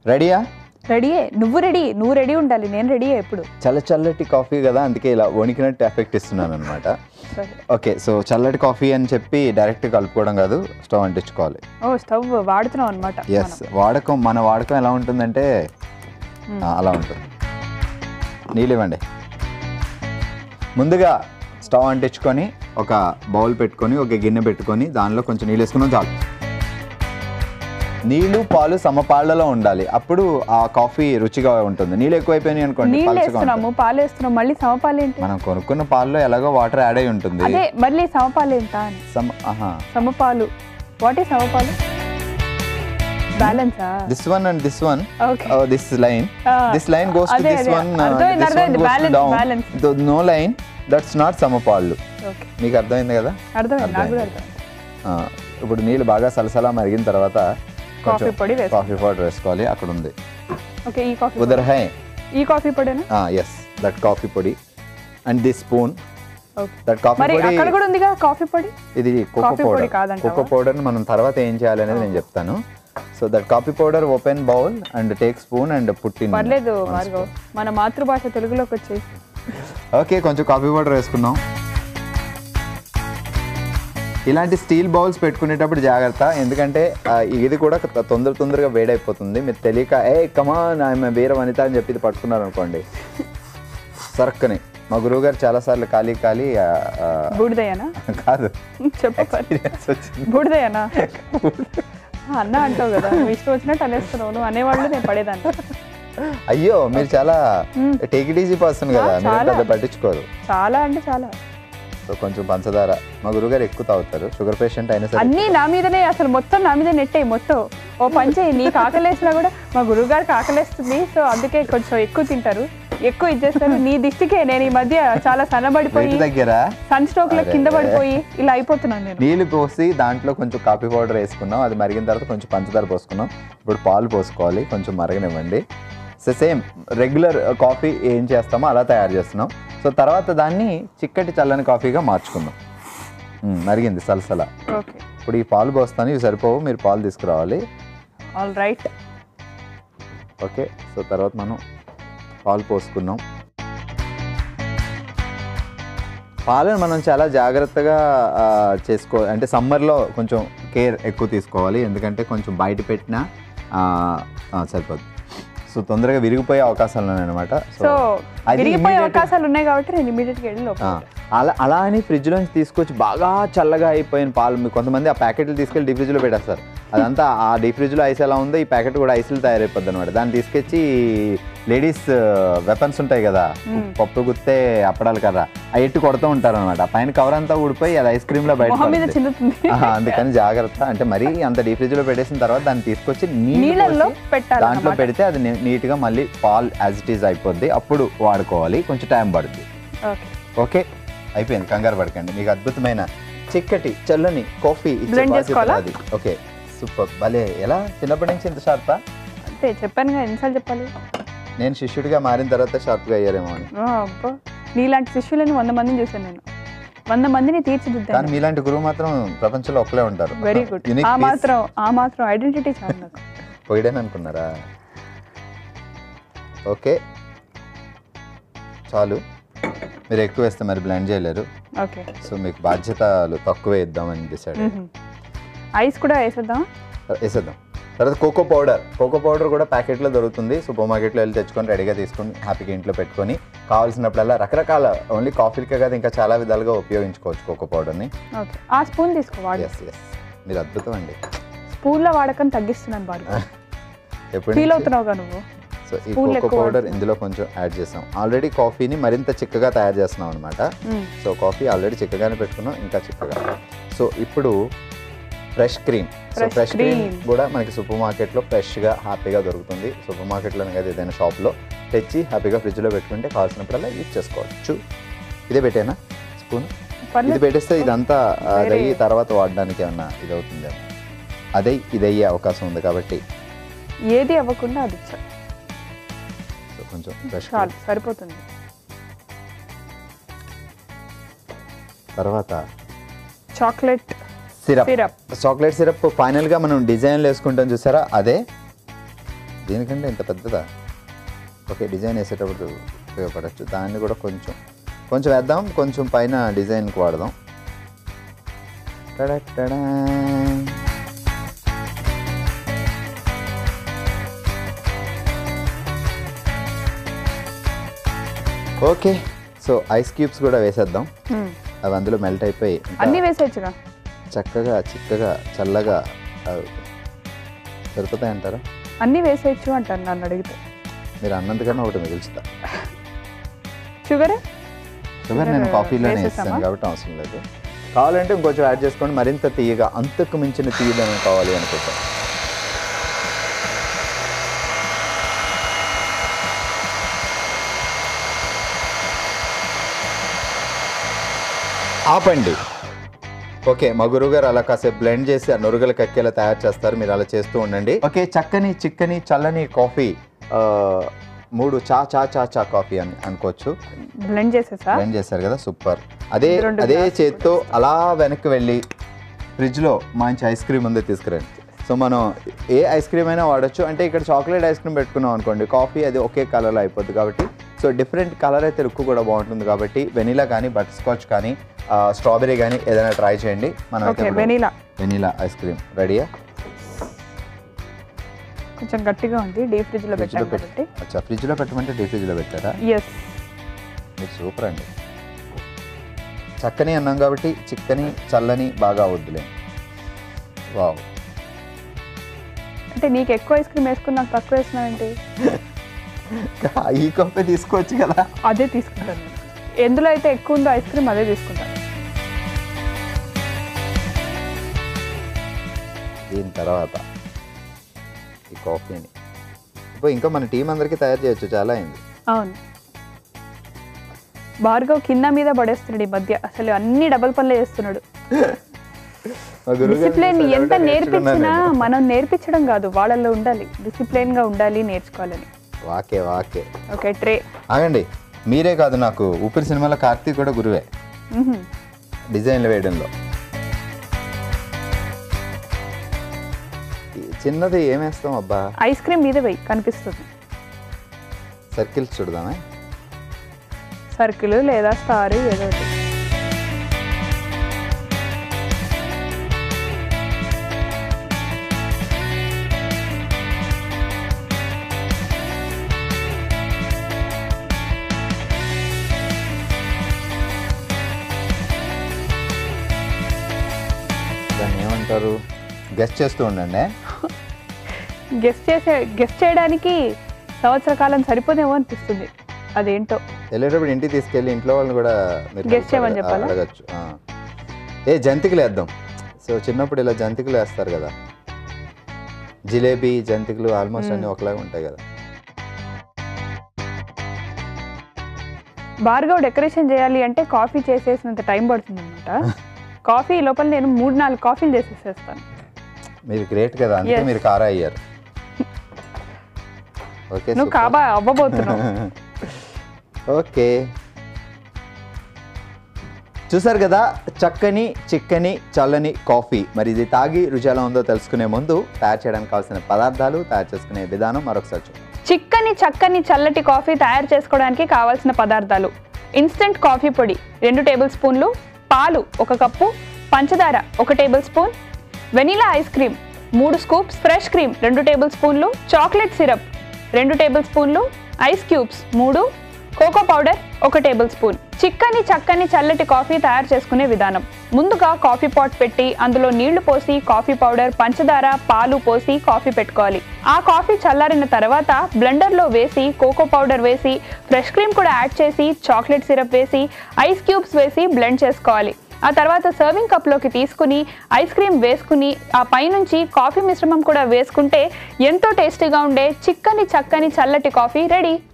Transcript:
రెడీయా రెడీయే నువ్వు రెడీ నువ్వు రెడీ ఉండాలి నేను రెడీ ఎప్పుడు చల్ల చల్లటి కాఫీ కదా అందుకే ఇలా వణికినట్టు ఎఫెక్ట్ ఇస్తున్నాను అనమాట సరే ఓకే సో చల్లటి కాఫీ అని చెప్పి డైరెక్ట్ కలుపుకోవడం కాదు స్టవ్ అంటించుకోవాలి ఓ స్టవ్ వాడుతున్నాం అనమాట ఎస్ వాడకం మన వాడకం ఎలా ఉంటుందంటే ఆ, అలా ఉంటుంది నీళ్ళు ఇవ్వండి ముందుగా స్టవ్ అంటించుకొని ఒక బౌల్ పెట్టుకొని ఒక గిన్నె పెట్టుకొని దానిలో కొంచెం నీళ్ళు వేసుకున్నాం చాలు నీళ్ళు పాలు సమపాళ్లలో ఉండాలి అప్పుడు ఆ కాఫీ రుచిగా ఉంటుంది నీళ్ళు ఎక్కువైపోయినాయి అనుకోండి నీళ్ళు పలుచగా వేస్తున్నాము పాలు వేస్తున్నాం మళ్ళీ సమపాలు ఏంటి ఉంటుంది. మనం కొనుక్కున్న పాల్లో ఎలాగో వాటర్ యాడ్ అయి ఉంటుంది అదే మళ్ళీ సమపాలు ఏంటా అని సమ ఆహా సమపాలు వాట్ ఈ సమపాలు బ్యాలెన్సా this one and this one okay this line Ah, this line goes to అదే, దిస్ అదే. వన్ అర్థమైంది, అర్థమైంది. Balance, balance. No line that's not సమపాళ్ళు ఓకే మీకు అర్థమైంది కదా అర్థమైంది నాకు కూడా అర్థమైంది. అర్థమైంది ఆ, ఇప్పుడు నీళ్ళు బాగా సలసలా మరిగిన తర్వాత కాఫీ పొడి వేసుకో కాఫీ పౌడర్ వేసుకోవాలి అక్కడ ఉంది ఓకే ఈ కాఫీ ఉదర్ హై ఈ కాఫీ పొడేనా ఎస్ దట్ కాఫీ పొడి and this spoon okay that coffee మరి పొడి అక్కడ కూడా ఉందిగా కాఫీ పొడి ఇది కోకో కాఫీ పొడి పౌడర్ కాదంటావా? కోకో పౌడర్ మనం తర్వాత ఏం చేయాలి అనేది నేను చెప్తాను so that coffee powder open bowl and take spoon and put in పర్లేదు భార్గవ్ మన మాతృభాష తెలుగులోకి వచ్చేసి ఓకే కొంచెం కాఫీ పౌడర్ వేసుకున్నాం ఇలాంటి స్టీల్ బౌల్స్ పెట్టుకునేటప్పుడు జాగ్రత్త ఎందుకంటే ఆ, ఇది కూడా త- తొందర తొందరగా వేడైపోతుంది మీరు తెలియక ఏ కమాన్ ఆమె వీర వనిత అని చెప్పి ఇది పట్టుకున్నారు అనుకోండి సరక్కని మా గురువు గారు చాలాసార్లు ఖాళీ ఖాళీ ఆ, ఆ, బూడిదయ్యనా కాదు చెప్పు పర్లేదు. experience వచ్చింది బూడిదయ్యనా ఆ, అన్న అంటావు కదా నువ్వు ఇష్టం వచ్చినట్టు అనేస్తున్నావు నువ్వు అనేవాళ్ళు నేను పడేదాన్ని అయ్యో మీరు చాలా టేక్ ఇట్ ఈజీ పర్సన్ కదా మీరు చాలా. పెద్ద పట్టించుకోరు చాలా అంటే చాలా సో కొంచెం పంచదార మా గురువుగారు ఎక్కువ తాగుతారు షుగర్ పేషెంట్ అయినా సరే అన్నీ నా మీదనే అసలు మొత్తం నా మీద నెట్టాయి మొత్తం ఓ పని చేయి నీకు ఆకలేసినా కూడా మా గురువు గారికి ఆకలేస్తుంది సో అందుకే కొంచెం ఎక్కువ తింటారు ఎక్కువ ఇచ్చేస్తారు నీ దిష్టికే నేను ఈ మధ్య చాలా సన్నబడిపోయి వీటి దగ్గర సన్ స్ట్రోక్ లో అరే. కింద పడిపోయి ఇలా అయిపోతున్నాను నేను నీళ్లు పోసి దాంట్లో కొంచెం కాఫీ పౌడర్ వేసుకున్నాం అది మరిగిన తర్వాత కొంచెం పంచదార పోసుకున్నాం ఇప్పుడు పాలు పోసుకోవాలి కొంచెం మరగనివ్వండి సో సేమ్ రెగ్యులర్ కాఫీ ఏం చేస్తామో అలా తయారు చేస్తున్నాం సో తర్వాత దాన్ని చిక్కటి చల్లని కాఫీగా మార్చుకుందాం మ్మ్, మరిగింది సలసల ఓకే ఇప్పుడు ఈ పాలు పోస్తాను ఇవి సరిపోవు మీరు పాలు తీసుకురావాలి ఆల్ రైట్ ఓకే సో తర్వాత మనం పాలు పోసుకున్నాం పాలను మనం చాలా జాగ్రత్తగా ఆ, చేసుకో అంటే సమ్మర్లో కొంచెం కేర్ ఎక్కువ తీసుకోవాలి ఎందుకంటే కొంచెం బయట పెట్టినా ఆ, ఆ, సరిపోదు సో తొందరగా విరిగిపోయే అవకాశాలు ఉన్నాయన్నమాట సో అది విరిగిపోయే immediate- అవకాశాలు ఉన్నాయి కాబట్టి నేను ఇమీడియట్ గా వెళ్ళి లోపల ఆ, అలా అలా అని ఫ్రిడ్జ్లోంచి తీసుకొచ్చి బాగా చల్లగా అయిపోయిన పాలు మీ- కొంతమంది ఆ ప్యాకెట్లు తీసుకెళ్ళి డీ ఫ్రిడ్జ్లో పెట్టేస్తారు అదంతా ఆ డీ ఫ్రిడ్జ్లో ఐస్ ఎలా ఉందో ఈ ప్యాకెట్ కూడా ఐస్లు తయారైపోద్ది అనమాట దాన్ని తీసుకొచ్చి లేడీస్ వెపన్స్ ఉంటాయి కదా పప్పు గుత్తే అప్పడాలు కదా అవి ఎట్టి కొడుతూ ఉంటారు అనమాట పైన కవర్ అంతా ఊడిపోయి అది ఐస్ క్రీమ్ లో బయట మొహం మీద పడుతుంది. చిందుతుంది ఆహా, అందుకని జాగ్రత్త అంటే మరీ అంత డీ ఫ్రిడ్జ్ లో పెట్టేసిన తర్వాత దాన్ని తీసుకొచ్చి నీళ్ళు నీళ్ళల్లో పోసి పెట్టాలి దాంట్లో పెడితే అది నీ- నీట్గా మళ్ళీ పాల్ యాజ్ ఇట్ ఈజ్ అయిపోద్ది అప్పుడు వాడుకోవాలి కొంచెం టైం పడుతుంది ఓకే ఓకే అయిపోయింది కంగారు పడకండి మీకు అద్భుతమైన చిక్కటి చల్లని కాఫీ ఇచ్చే Blend బాధ్యత చేసుకోవాలా? నాది. ఓకే సూపర్ భలే ఎలా చిన్నప్పటి నుంచి ఇంత షార్పా అంతే చెప్పాను కదా ఎన్నిసార్లు చెప్పాలి నేను శిష్యుడిగా మారిన తర్వాత షార్ప్గా అయ్యారేమో అని ఆ, అబ్బా నీలాంటి శిష్యులను వంద మందిని చూశాను నేను వంద మందిని కానీ తీర్చిదిద్దాను మీలాంటి గురువు మాత్రం ప్రపంచంలో ఒక్కలే ఉంటారు వెరీ గుడ్ Unique ఆ piece. మాత్రం ఆ మాత్రం ఐడెంటిటీ చాలు నాకు పొయ్యడని అనుకున్నారా ఓకే చాలు మీరు ఎక్కువ వేస్తే మరి బ్లెండ్ చేయలేరు ఓకే సో మీకు బాధ్యతలు తక్కువే ఇద్దామని డిసైడ్ ఐస్ కూడా వేసేద్దాం వేసేద్దాం తర్వాత కోకో పౌడర్ కోకో పౌడర్ కూడా ప్యాకెట్లో దొరుకుతుంది సూపర్ మార్కెట్లో వెళ్ళి తెచ్చుకొని రెడీగా తీసుకొని హ్యాపీగా ఇంట్లో పెట్టుకొని కావాల్సినప్పుడల్లా రకరకాల ఓన్లీ కాఫీలకే కాదు ఇంకా చాలా విధాలుగా ఉపయోగించుకోవచ్చు కోకో పౌడర్ని ఓకే ఆ స్పూన్ తీసుకో వాడు ఎస్ ఎస్ మీరు అద్భుతం అండి స్పూన్ల వాడకం తగ్గిస్తున్నాను వాడు ఎప్పుడు ఫీల్ అవుతున్నావుగా నువ్వు సో ఈ spoon కోకో ఎక్కువ పౌడర్ వాడుతున్నాం. ఇందులో కొంచెం యాడ్ చేసాం ఆల్రెడీ కాఫీని మరింత చిక్కగా తయారు చేస్తున్నాం అనమాట మ్మ్. సో కాఫీ ఆల్రెడీ చిక్కగానే పెట్టుకున్నాం ఇంకా చిక్కగా సో ఇప్పుడు fresh cream so Fresh fresh cream cream. కూడా మనకి సూపర్ మార్కెట్లో ఫ్రెష్గా హ్యాపీగా దొరుకుతుంది సూపర్ మార్కెట్లోనే కదా ఏదైనా షాప్లో తెచ్చి హ్యాపీగా ఫ్రిడ్జ్లో పెట్టుకుంటే కావాల్సినప్పుడల్లా యూజ్ చేసుకోవచ్చు ఇదే పెట్టేనా స్పూన్ ఇది పర్లేదు పెట్టేస్తే ఇదంతా ఆ, వేరే- అదయ్యి తర్వాత వాడడానికి ఏమన్నా ఇది అవుతుంది అదే ఇది అయ్యే అవకాశం ఉంది కాబట్టి ఏది అవ్వకుండా అది ఇచ్చా సో కొంచెం ఫ్రెష్ చాలు సరిపోతుంది తర్వాత chocolate syrup syrup chocolate syrup ఫైనల్గా మనం డిజైన్లు వేసుకుంటాం చూసారా అదే దీనికంటే ఇంత పెద్దదా ఓకే డిజైన్ వేసేటప్పుడు ఉపయోగపడచ్చు దాన్ని కూడా కొంచెం కొంచెం వేద్దాం కొంచెం పైన డిజైన్కి వాడదాం టడటడా. ఓకే సో ఐస్ క్యూబ్స్ కూడా వేసేద్దాం మ్మ్. అవి అందులో మెల్ట్ అయిపోయి ఇంకా అన్నీ వేసేయచ్చుగా చక్కగా చిక్కగా చల్లగా అవి సరిపోతాయి అంటారా అన్నీ వేసేయచ్చు అంటారు నన్ను అడిగితే మీరు అన్నంతకన్నా ఒకటి మిగుల్చుతా షుగర్ షుగర్ నేను Sugar కాఫీలోనే వేసేసామా? ఇస్తాను కాబట్టి అవసరం లేదు కావాలంటే ఇంకొంచెం యాడ్ చేసుకోండి మరింత తీయగా అంతకు మించిన తీయదనం కావాలి అనుకుంటా ఆపండి ఓకే మా గురువు గారు అలా కాసేపు బ్లెండ్ చేసి ఆ నురుగలు కక్కేలా తయారు చేస్తారు మీరు అలా చేస్తూ ఉండండి ఓకే చక్కని చిక్కని చల్లని కాఫీ ఆ, మూడు చా చా చా చా కాఫీ అని అనుకోవచ్చు బ్లెండ్ చేసేసా బ్లెండ్ చేశారు కదా సూపర్ అదే రెండు అదే గ్లాసులు చేత్తో అలా వెనక్కి వెళ్ళి ఫ్రిడ్జ్లో మంచి ఐస్ క్రీమ్ ఉంది తీసుకురండి సో మనం ఏ ఐస్ క్రీమ్ అయినా వాడచ్చు అంటే ఇక్కడ చాక్లెట్ ఐస్ క్రీమ్ పెట్టుకున్నాం అనుకోండి కాఫీ అది ఒకే కలర్లో అయిపోద్ది కాబట్టి సో డిఫరెంట్ కలర్ అయితే లుక్ కూడా బాగుంటుంది కాబట్టి వెనీలా కానీ బటర్ స్కాచ్ కానీ స్ట్రాబెరీ కానీ ఏదైనా ట్రై చేయండి మనం okay vanilla vanilla ice cream రెడీయా కొంచెం గట్టిగా ఉంది డీప్ ఫ్రిడ్జ్ లో ఫ్రిడ్జ్లో పెట్టాం కాబట్టి పెట్టి అచ్చా ఫ్రిడ్జ్లో పెట్టమంటే డీ ఫ్రిడ్జ్లో పెట్టారా ఎస్ మీరు సూపర్ అండి చక్కని అన్నాం కాబట్టి చిక్కని చల్లని బాగా వద్దులే వావ్ అంటే నీకు ఎక్కువ ఐస్ క్రీమ్ వేసుకుని నాకు తక్కువ వేసినావేంటి ఈ కప్పే తీసుకోవచ్చు కదా అదే తీసుకుంటాను నేను. ఎందులో అయితే ఎక్కువ ఉందో ఐస్ క్రీమ్ అదే తీసుకుంటాను దీని తర్వాత ఈ కాఫీని ఇప్పుడు ఇంకా మన టీం అందరికీ తయారు చేయొచ్చు చాలా అయింది అవును భార్గవ్ కింద మీద పడేస్తున్నాడు ఈ మధ్య అసలు అన్ని డబల్ పనులే చేస్తున్నాడు మా గురువు గారు డిసిప్లిన్ అసలు ఎంత ఎవడో నేర్చుకున్నాను నేర్పించినా నేను. మనం నేర్పించడం కాదు వాళ్ళల్లో ఉండాలి డిసిప్లిన్ గా ఉండాలి నేర్చుకోవాలని వాకే వాకే ఓకే ట్రే ఆగండి మీరే కాదు నాకు ఊపిరి సినిమాలో కార్తీక్ కూడా గురువే డిజైన్లు వేయడంలో ఈ చిన్నది ఏమేస్తాం అబ్బా ఐస్ క్రీమ్ మీద వెయ్యి కనిపిస్తుంది సర్కిల్స్ చూడదామే సర్కిల్ లేదా స్టార్ ఏదో ఒకటి దాన్ని ఏమంటారు గెస్ట్ చేస్తూ ఉండండి గెస్ట్ చేసే గెస్ట్ చేయడానికి సంవత్సర కాలం సరిపోదేమో అనిపిస్తుంది అదేంటో వెళ్ళేటప్పుడు ఇంటికి తీసుకెళ్ళి ఇంట్లో వాళ్ళని కూడా మీరు Guess చేయమని చెప్పాలా? అడగచ్చు ఆ. ఏ జంతికలు వేద్దాం సో చిన్నప్పుడు ఇలా జంతికలు వేస్తారు కదా జిలేబీ జంతికలు ఆల్మోస్ట్ అన్ని ఒకలాగా ఉంటాయి కదా భార్గవ్ డెకరేషన్ చేయాలి అంటే కాఫీ చేసేసినంత టైం పడుతుంది అనమాట కాఫీ లోపల నేను మూడు నాలుగు కాఫీలు చేసేసేస్తాను మీరు గ్రేట్ కదా అందుకే Yes. మీరు కారా అయ్యారు ఓకే నువ్వు కాబా అవ్వబోతున్నావు ఓకే చూసారు కదా చక్కని చిక్కని చల్లని కాఫీ మరి ఇది తాగి రుచి ఎలా ఉందో తెలుసుకునే ముందు తయారు చేయడానికి కావాల్సిన పదార్థాలు తయారు చేసుకునే విధానం మరొకసారి చూద్దాం చిక్కని చక్కని చల్లటి కాఫీ తయారు చేసుకోవడానికి కావాల్సిన పదార్థాలు ఇన్స్టెంట్ కాఫీ పొడి రెండు టేబుల్ స్పూన్లు పాలు ఒక కప్పు పంచదార ఒక tablespoon vanilla ice cream మూడు స్కూప్స్ ఫ్రెష్ క్రీమ్ రెండు టేబుల్ స్పూన్లు చాక్లెట్ సిరప్ రెండు టేబుల్ స్పూన్లు ఐస్ క్యూబ్స్ మూడు కోకో పౌడర్ ఒక టేబుల్ స్పూన్ చిక్కని చక్కని చల్లటి కాఫీ తయారు చేసుకునే విధానం ముందుగా కాఫీ పాట్ పెట్టి అందులో నీళ్లు పోసి కాఫీ పౌడర్ పంచదార పాలు పోసి కాఫీ పెట్టుకోవాలి ఆ కాఫీ చల్లారిన తర్వాత బ్లెండర్లో వేసి కోకో పౌడర్ వేసి ఫ్రెష్ క్రీమ్ కూడా యాడ్ చేసి చాక్లెట్ సిరప్ వేసి ఐస్ క్యూబ్స్ వేసి బ్లెండ్ చేసుకోవాలి ఆ తర్వాత సర్వింగ్ కప్లోకి తీసుకుని ఐస్ క్రీమ్ వేసుకుని ఆ పైనుంచి కాఫీ మిశ్రమం కూడా వేసుకుంటే ఎంతో టేస్టీగా ఉండే చిక్కని చక్కని చల్లటి కాఫీ రెడీ